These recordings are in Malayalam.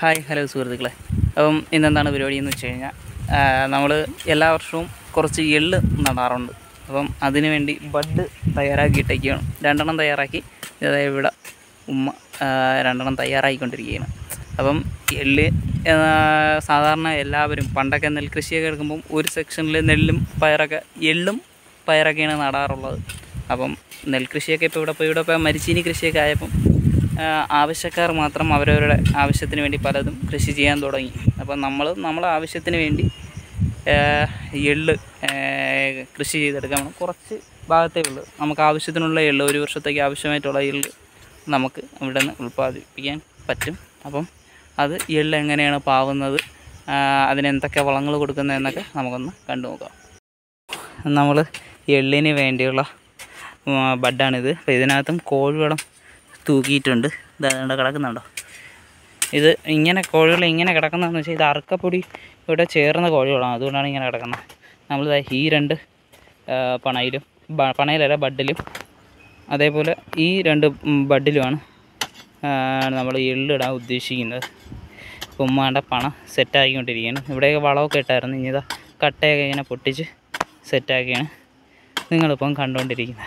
ഹായ് ഹലോ സുഹൃത്തുക്കളെ അപ്പം ഇന്നെന്താണ് പരിപാടി എന്ന് വെച്ച് കഴിഞ്ഞാൽ നമ്മൾ എല്ലാ വർഷവും കുറച്ച് എള്ള് നടാറുണ്ട് അപ്പം അതിനു വേണ്ടി ബഡ് തയ്യാറാക്കിയിട്ടൊക്കെയാണ് രണ്ടെണ്ണം തയ്യാറാക്കി അതായത് ഇവിടെ ഉമ്മ ആ, രണ്ടെണ്ണം തയ്യാറാക്കിക്കൊണ്ടിരിക്കുകയാണ് അപ്പം എള്ള് ആ, സാധാരണ എല്ലാവരും പണ്ടൊക്കെ നെൽകൃഷിയൊക്കെ എടുക്കുമ്പം ഒരു സെക്ഷനിൽ നെല്ലും പയറൊക്കെ എള്ളും പയറൊക്കെയാണ് നടാറുള്ളത് അപ്പം നെൽകൃഷിയൊക്കെ ഇപ്പോൾ ഇവിടെ ഇപ്പോൾ ഇവിടെ ഇപ്പോൾ മരിച്ചീനി കൃഷിയൊക്കെ ആയപ്പം ആ, ആവശ്യക്കാർ മാത്രം അവരവരുടെ ആവശ്യത്തിന് വേണ്ടി പലതും കൃഷി ചെയ്യാൻ തുടങ്ങി അപ്പം നമ്മൾ നമ്മളെ ആവശ്യത്തിന് വേണ്ടി ആ, എള്ള് ആ, കൃഷി ചെയ്തെടുക്കാൻ കുറച്ച് ഭാഗത്തേ ഉള്ളൂ നമുക്ക് ആവശ്യത്തിനുള്ള എള്ള് ഒരു വർഷത്തേക്ക് ആവശ്യമായിട്ടുള്ള എള്ള് നമുക്ക് ഇവിടെ നിന്ന് ഉൽപ്പാദിപ്പിക്കാൻ പറ്റും അപ്പം അത് എള്ള് എങ്ങനെയാണ് പാവുന്നത് ആ, അതിന് എന്തൊക്കെ വളങ്ങൾ കൊടുക്കുന്നത് എന്നൊക്കെ നമുക്കൊന്ന് കണ്ടു നോക്കാം നമ്മൾ എള്ളിന് വേണ്ടിയുള്ള ഉം, ബഡാണിത് അപ്പോൾ ഇതിനകത്തും കോഴിവളം തൂക്കിയിട്ടുണ്ട് ഇത് അതുകൊണ്ട് കിടക്കുന്നുണ്ടോ ഇത് ഇങ്ങനെ കോഴികൾ ഇങ്ങനെ കിടക്കുന്നതെന്ന് വെച്ചാൽ ഇത് അറക്കപ്പൊടി ഇവിടെ ചേർന്ന കോഴികളാണ് അതുകൊണ്ടാണ് ഇങ്ങനെ കിടക്കുന്നത് നമ്മൾ ദാ ഈ രണ്ട് ആ, പണയിലും ബ- പണയിലല്ല ബഡിലും അതേപോലെ ഈ രണ്ട് ഉം, ബഡിലുമാണ് നമ്മൾ എള്ളിടാൻ ഉദ്ദേശിക്കുന്നത് ഇപ്പോൾ ഉമ്മാൻ്റെ പണം സെറ്റാക്കിക്കൊണ്ടിരിക്കുകയാണ് ഇവിടെയൊക്കെ വളമൊക്കെ ഇട്ടായിരുന്നു ഇനി ഇതാ കട്ടയൊക്കെ ഇങ്ങനെ പൊട്ടിച്ച് സെറ്റാക്കിയാണ് നിങ്ങളിപ്പം കണ്ടുകൊണ്ടിരിക്കുന്നത്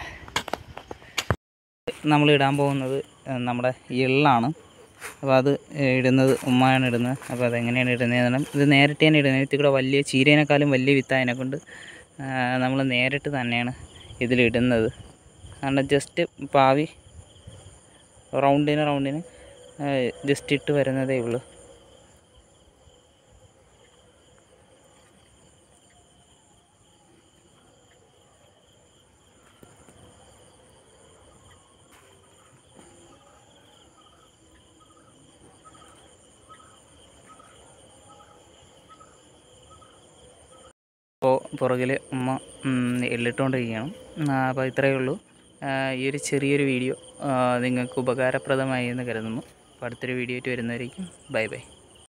നമ്മൾ ഇടാൻ പോകുന്നത് ഏഹ്, നമ്മുടെ എള്ളാണ് അപ്പോൾ അത് ഏഹ്, ഇടുന്നത് ഉമ്മയാണ് ഇടുന്നത് അപ്പോൾ അതെങ്ങനെയാണ് ഇടുന്നത് ഇത് നേരിട്ട് തന്നെ ഇടുന്നത് ഇതിൽ കൂടെ വലിയ ചീരേനേക്കാളും വലിയ വിത്തായതിനെ കൊണ്ട് നമ്മൾ നേരിട്ട് തന്നെയാണ് ഇതിലിടുന്നത് കാരണം ജസ്റ്റ് പാവി റൗണ്ടിന് റൗണ്ടിന് ജസ്റ്റ് ഇട്ട് വരുന്നതേ ഉള്ളൂ അപ്പോൾ പുറകിൽ ഉമ്മ ഉം, എള്ളിട്ടുകൊണ്ടിരിക്കുകയാണ് ആ, അപ്പോൾ ഇത്രയേ ഉള്ളൂ ആ, ഈ ഒരു ചെറിയൊരു വീഡിയോ ആ, നിങ്ങൾക്ക് ഉപകാരപ്രദമായി എന്ന് കരുതുന്നു അപ്പോൾ അടുത്തൊരു വീഡിയോ ആയിട്ട് വരുന്നതായിരിക്കും ബൈ ബൈ